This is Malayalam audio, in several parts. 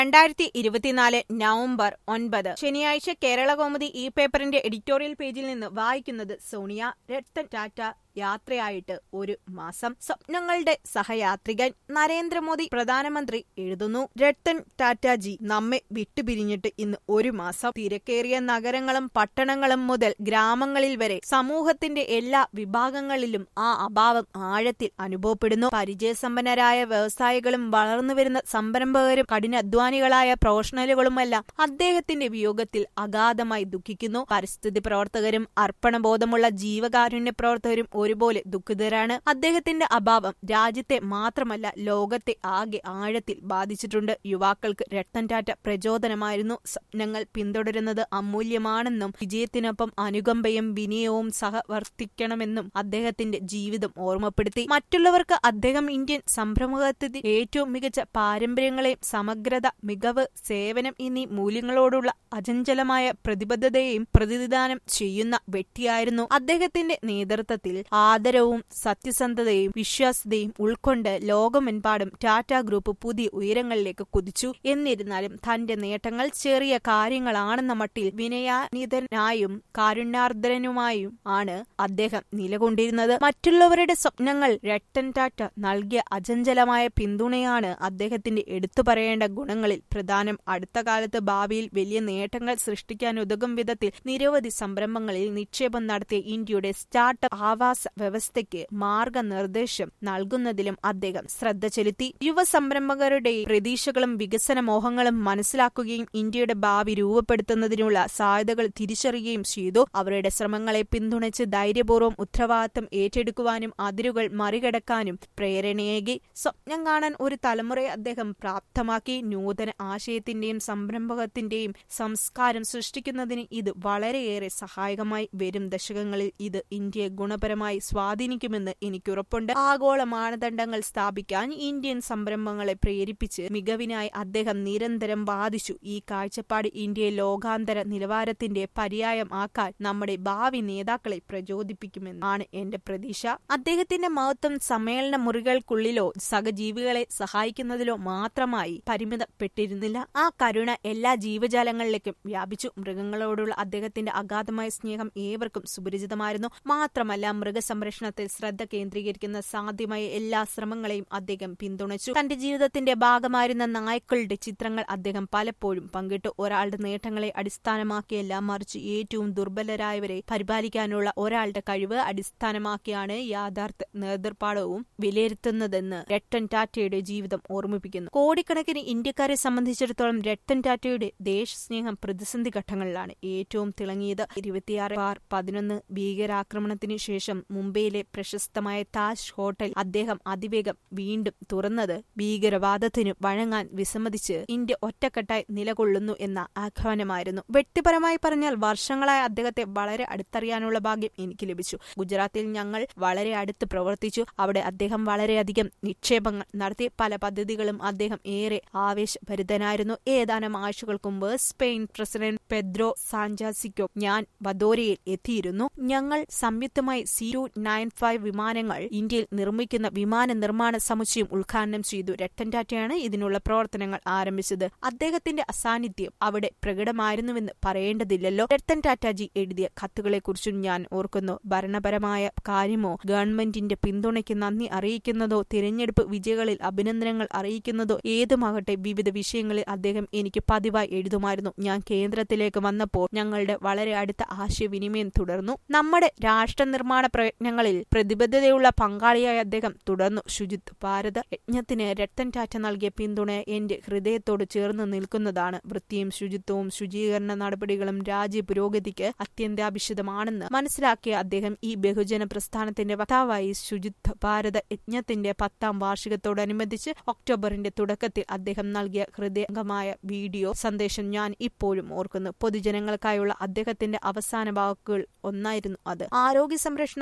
രണ്ടായിരത്തി ഇരുപത്തിനാല് നവംബർ ഒൻപത് ശനിയാഴ്ച കേരള കൗമുദി ഈ പേപ്പറിന്റെ എഡിറ്റോറിയൽ പേജിൽ നിന്ന് വായിക്കുന്നത് സോണിയ രത്തൻ ടാറ്റ യാത്രയായിട്ട് ഒരു മാസം സ്വപ്നങ്ങളുടെ സഹയാത്രികൻ നരേന്ദ്രമോദി പ്രധാനമന്ത്രി എഴുതുന്നു രത്തൻ ടാറ്റാജി നമ്മെ വിട്ടുപിരിഞ്ഞിട്ട് ഇന്ന് ഒരു മാസം തിരക്കേറിയ നഗരങ്ങളും പട്ടണങ്ങളും മുതൽ ഗ്രാമങ്ങളിൽ വരെ സമൂഹത്തിന്റെ എല്ലാ വിഭാഗങ്ങളിലും ആ അഭാവം ആഴത്തിൽ അനുഭവപ്പെടുന്നു പരിചയസമ്പന്നരായ വ്യവസായികളും വളർന്നുവരുന്ന സംരംഭകരും കഠിനാധ്വാനികളായ പ്രൊഫഷണലുകളുമെല്ലാം അദ്ദേഹത്തിന്റെ വിയോഗത്തിൽ അഗാധമായി ദുഃഖിക്കുന്നു പരിസ്ഥിതി പ്രവർത്തകരും അർപ്പണബോധമുള്ള ജീവകാരുണ്യ പ്രവർത്തകരും ഒരുപോലെ ദുഃഖിതരാണ് അദ്ദേഹത്തിന്റെ അഭാവം രാജ്യത്തെ മാത്രമല്ല ലോകത്തെ ആകെ ആഴത്തിൽ ബാധിച്ചിട്ടുണ്ട് യുവാക്കൾക്ക് രത്തൻ ടാറ്റ പ്രചോദനമായിരുന്നു സ്വപ്നങ്ങൾ പിന്തുടരുന്നത് അമൂല്യമാണെന്നും വിജയത്തിനൊപ്പം അനുകമ്പയും വിനയവും സഹവർത്തിക്കണമെന്നും അദ്ദേഹത്തിന്റെ ജീവിതം ഓർമ്മപ്പെടുത്തി മറ്റുള്ളവർക്ക് അദ്ദേഹം ഇന്ത്യൻ സംരംഭകത്വത്തിൽ ഏറ്റവും മികച്ച പാരമ്പര്യങ്ങളെയും സമഗ്രത മികവ് സേവനം എന്നീ മൂല്യങ്ങളോടുള്ള അചഞ്ചലമായ പ്രതിബദ്ധതയെയും പ്രതിനിധാനം ചെയ്യുന്ന വ്യക്തിയായിരുന്നു അദ്ദേഹത്തിന്റെ നേതൃത്വത്തിൽ ആദരവും സത്യസന്ധതയും വിശ്വാസ്യതയും ഉൾക്കൊണ്ട് ലോകമെമ്പാടും ടാറ്റ ഗ്രൂപ്പ് പുതിയ ഉയരങ്ങളിലേക്ക് കുതിച്ചു എന്നിരുന്നാലും തന്റെ നേട്ടങ്ങൾ ചെറിയ കാര്യങ്ങളാണെന്ന മട്ടിൽ വിനയാനിതനായും കാരുണ്യാർദ്രനുമായും ആണ് അദ്ദേഹം നിലകൊണ്ടിരുന്നത് മറ്റുള്ളവരുടെ സ്വപ്നങ്ങൾ രട്ടൻ ടാറ്റ നൽകിയ അചഞ്ചലമായ പിന്തുണയാണ് അദ്ദേഹത്തിന്റെ എടുത്തു പറയേണ്ട ഗുണങ്ങളിൽ പ്രധാനം അടുത്ത കാലത്ത് ഭാവിയിൽ വലിയ നേട്ടങ്ങൾ സൃഷ്ടിക്കാൻ ഉതകും വിധത്തിൽ നിരവധി സംരംഭങ്ങളിൽ നിക്ഷേപം നടത്തിയ ഇന്ത്യയുടെ സ്റ്റാർട്ടപ്പ് ആവാസ വ്യവസ്ഥയ്ക്ക് മാർഗനിർദ്ദേശം നൽകുന്നതിലും അദ്ദേഹം ശ്രദ്ധ ചെലുത്തി യുവ സംരംഭകരുടെ പ്രതീക്ഷകളും വികസന മോഹങ്ങളും മനസ്സിലാക്കുകയും ഇന്ത്യയുടെ ഭാവി രൂപപ്പെടുത്തുന്നതിനുള്ള സാധ്യതകൾ തിരിച്ചറിയുകയും ചെയ്തു അവരുടെ ശ്രമങ്ങളെ പിന്തുണച്ച് ധൈര്യപൂർവ്വം ഉത്തരവാദിത്തം ഏറ്റെടുക്കുവാനും അതിരുകൾ മറികടക്കാനും പ്രേരണയേകി സ്വപ്നം കാണാൻ ഒരു തലമുറയെ അദ്ദേഹം പ്രാപ്തമാക്കി നൂതന ആശയത്തിന്റെയും സംരംഭകത്തിന്റെയും സംസ്കാരം സൃഷ്ടിക്കുന്നതിന് ഇത് വളരെയേറെ സഹായകമായി വരും ദശകങ്ങളിൽ ഇത് ഇന്ത്യയെ ഗുണപരമായി സ്വാധീനിക്കുമെന്ന് എനിക്കുറപ്പുണ്ട് ആഗോള മാനദണ്ഡങ്ങൾ സ്ഥാപിക്കാൻ ഇന്ത്യൻ സംരംഭങ്ങളെ പ്രേരിപ്പിച്ച് മികവിനായി അദ്ദേഹം നിരന്തരം വാദിച്ചു ഈ കാഴ്ചപ്പാട് ഇന്ത്യയെ ലോകാന്തര നിലവാരത്തിന്റെ പര്യായം ആക്കാൻ നമ്മുടെ ഭാവി നേതാക്കളെ പ്രചോദിപ്പിക്കുമെന്നാണ് എന്റെ പ്രതീക്ഷ അദ്ദേഹത്തിന്റെ മഹത്വം സമ്മേളന മുറികൾക്കുള്ളിലോ സഹജീവികളെ സഹായിക്കുന്നതിലോ മാത്രമായി പരിമിതപ്പെട്ടിരുന്നില്ല ആ കരുണ എല്ലാ ജീവജാലങ്ങളിലേക്കും വ്യാപിച്ചു മൃഗങ്ങളോടുള്ള അദ്ദേഹത്തിന്റെ അഗാധമായ സ്നേഹം ഏവർക്കും സുപരിചിതമായിരുന്നു മാത്രമല്ല മൃഗസംരക്ഷണത്തിൽ ശ്രദ്ധ കേന്ദ്രീകരിക്കുന്ന സാധ്യമായ എല്ലാ ശ്രമങ്ങളെയും അദ്ദേഹം പിന്തുണച്ചു തന്റെ ജീവിതത്തിന്റെ ഭാഗമായിരുന്ന നായ്ക്കളുടെ ചിത്രങ്ങൾ അദ്ദേഹം പലപ്പോഴും പങ്കിട്ടു ഒരാളുടെ നേട്ടങ്ങളെ അടിസ്ഥാനമാക്കിയല്ല മറിച്ച് ഏറ്റവും ദുർബലരായവരെ പരിപാലിക്കാനുള്ള ഒരാളുടെ കഴിവ് അടിസ്ഥാനമാക്കിയാണ് യാഥാർത്ഥ നേതൃപാടവും വിലയിരുത്തുന്നതെന്ന് രട്ടൻ ടാറ്റയുടെ ജീവിതം ഓർമ്മിപ്പിക്കുന്നു കോടിക്കണക്കിന് ഇന്ത്യക്കാരെ സംബന്ധിച്ചിടത്തോളം രട്ടൻ ടാറ്റയുടെ ദേശസ്നേഹം പ്രതിസന്ധി ഘട്ടങ്ങളിലാണ് ഏറ്റവും തിളങ്ങിയത് ഇരുപത്തിയാറ് ബാർ പതിനൊന്ന് ഭീകരാക്രമണത്തിനു ശേഷം മുംബൈയിലെ പ്രശസ്തമായ താജ് ഹോട്ടൽ അദ്ദേഹം അതിവേഗം വീണ്ടും തുറന്നത് ഭീകരവാദത്തിനു വഴങ്ങാൻ വിസമ്മതിച്ച് ഇന്ത്യ ഒറ്റക്കെട്ടായി നിലകൊള്ളുന്നു എന്ന ആഹ്വാനമായിരുന്നു വ്യക്തിപരമായി പറഞ്ഞാൽ വർഷങ്ങളായി അദ്ദേഹത്തെ വളരെ അടുത്തറിയാനുള്ള ഭാഗ്യം എനിക്ക് ലഭിച്ചു ഗുജറാത്തിൽ ഞങ്ങൾ വളരെ അടുത്ത് പ്രവർത്തിച്ചു അവിടെ അദ്ദേഹം വളരെയധികം നിക്ഷേപങ്ങൾ നടത്തി പല പദ്ധതികളും അദ്ദേഹം ഏറെ ആവേശഭരിതനായിരുന്നു ഏതാനും ആഴ്ചകൾക്ക് മുമ്പ് സ്പെയിൻ പ്രസിഡന്റ് പെദ്രോ സാഞ്ചാസിക്കോ ഞാൻ വദോരയിൽ എത്തിയിരുന്നു ഞങ്ങൾ സംയുക്തമായി സി ടു നയൻ ഫൈവ് വിമാനങ്ങൾ ഇന്ത്യയിൽ നിർമ്മിക്കുന്ന വിമാന നിർമ്മാണ സമുച്ചയം ഉദ്ഘാടനം ചെയ്തു രട്ടൻ ടാറ്റയാണ് ഇതിനുള്ള പ്രവർത്തനങ്ങൾ ആരംഭിച്ചത് അദ്ദേഹത്തിന്റെ അസാന്നിധ്യം അവിടെ പ്രകടമായിരുന്നുവെന്ന് പറയേണ്ടതില്ലല്ലോ രത്തൻ ടാറ്റാജി എഴുതിയ കത്തുകളെക്കുറിച്ചും ഞാൻ ഓർക്കുന്നു ഭരണപരമായ കാര്യമോ ഗവൺമെന്റിന്റെ പിന്തുണയ്ക്ക് നന്ദി അറിയിക്കുന്നതോ തിരഞ്ഞെടുപ്പ് വിജയങ്ങളിൽ അഭിനന്ദനങ്ങൾ അറിയിക്കുന്നതോ ഏതുമാകട്ടെ വിവിധ വിഷയങ്ങളിൽ അദ്ദേഹം എനിക്ക് പതിവായി എഴുതുമായിരുന്നു ഞാൻ കേന്ദ്രത്തിലേക്ക് വന്നപ്പോൾ ഞങ്ങളുടെ വളരെ അടുത്ത ആശയവിനിമയം തുടർന്നു നമ്മുടെ രാഷ്ട്ര നിർമ്മാണ പ്രയത്നങ്ങളിൽ പ്രതിബദ്ധതയുള്ള പങ്കാളിയായ അദ്ദേഹം തുടർന്നു ശുചിത്വ ഭാരത യജ്ഞത്തിന് രത്തൻ ടാറ്റ നൽകിയ പിന്തുണ എന്റെ ഹൃദയത്തോട് ചേർന്ന് നിൽക്കുന്നതാണ് വൃത്തിയും ശുചിത്വവും ശുചീകരണ നടപടികളും രാജ്യ പുരോഗതിക്ക് അത്യന്താപേക്ഷിതമാണെന്ന് മനസ്സിലാക്കിയ അദ്ദേഹം ഈ ബഹുജന പ്രസ്ഥാനത്തിന്റെ വക്താവായി ശുചിത്വ ഭാരത യജ്ഞത്തിന്റെ പത്താം വാർഷികത്തോടനുബന്ധിച്ച് ഒക്ടോബറിന്റെ തുടക്കത്തിൽ അദ്ദേഹം നൽകിയ ഹൃദയംഗമായ വീഡിയോ സന്ദേശം ഞാൻ ഇപ്പോഴും ഓർക്കുന്നു പൊതുജനങ്ങൾക്കായുള്ള അദ്ദേഹത്തിന്റെ അവസാന വാക്കുകൾ ഒന്നായിരുന്നു അത് ആരോഗ്യ സംരക്ഷണം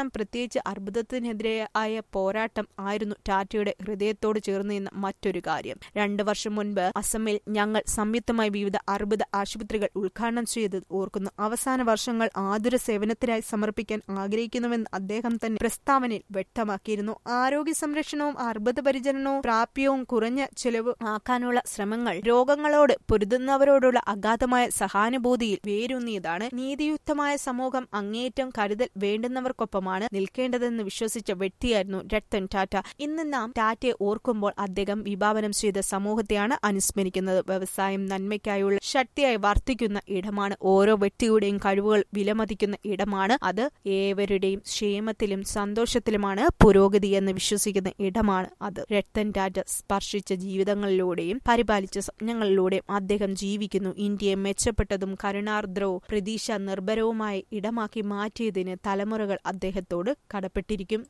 പ്രത്യേകിച്ച് അർബുദത്തിനെതിരായ പോരാട്ടം ആയിരുന്നു ടാറ്റയുടെ ഹൃദയത്തോട് ചേർന്ന് നിന്ന മറ്റൊരു കാര്യം രണ്ടു വർഷം മുൻപ് അസമിൽ ഞങ്ങൾ സംയുക്തമായി വിവിധ അർബുദ ആശുപത്രികൾ ഉദ്ഘാടനം ചെയ്തത് ഓർക്കുന്നു അവസാന വർഷങ്ങൾ ആതുര സേവനത്തിനായി സമർപ്പിക്കാൻ ആഗ്രഹിക്കുന്നുവെന്ന് അദ്ദേഹം തന്നെ പ്രസ്താവനയിൽ വ്യക്തമാക്കിയിരുന്നു ആരോഗ്യ സംരക്ഷണവും അർബുദ പരിചരണവും പ്രാപ്യവും കുറഞ്ഞ ചെലവ് ആക്കാനുള്ള ശ്രമങ്ങൾ രോഗങ്ങളോട് പൊരുതുന്നവരോടുള്ള അഗാധമായ സഹാനുഭൂതിയിൽ വേരൂന്നിയതാണ് നീതിയുക്തമായ സമൂഹം അങ്ങേയറ്റം കരുതൽ വേണ്ടുന്നവർക്കൊപ്പമാണ് നിൽക്കേണ്ടതെന്ന് വിശ്വസിച്ച വ്യക്തിയായിരുന്നു രത്തൻ ടാറ്റ ഇന്ന് നാം ടാറ്റയെ ഓർക്കുമ്പോൾ അദ്ദേഹം വിഭാവനം ചെയ്ത സമൂഹത്തെയാണ് അനുസ്മരിക്കുന്നത് വ്യവസായം നന്മയ്ക്കായുള്ള ശക്തിയായി വർത്തിക്കുന്ന ഇടമാണ് ഓരോ വ്യക്തിയുടെയും കഴിവുകൾ വിലമതിക്കുന്ന ഇടമാണ് അത് ഏവരുടെയും ക്ഷേമത്തിലും സന്തോഷത്തിലുമാണ് പുരോഗതി എന്ന് വിശ്വസിക്കുന്ന ഇടമാണ് അത് രത്തൻ ടാറ്റ സ്പർശിച്ച ജീവിതങ്ങളിലൂടെയും പരിപാലിച്ച സ്വപ്നങ്ങളിലൂടെയും അദ്ദേഹം ജീവിക്കുന്നു ഇന്ത്യയെ മെച്ചപ്പെട്ടതും കരുണാർദ്രവും പ്രതീക്ഷ നിർഭരവുമായ ഇടമാക്കി മാറ്റിയതിന് തലമുറകൾ അദ്ദേഹത്തോട് കടപ്പെട്ടിരിക്കും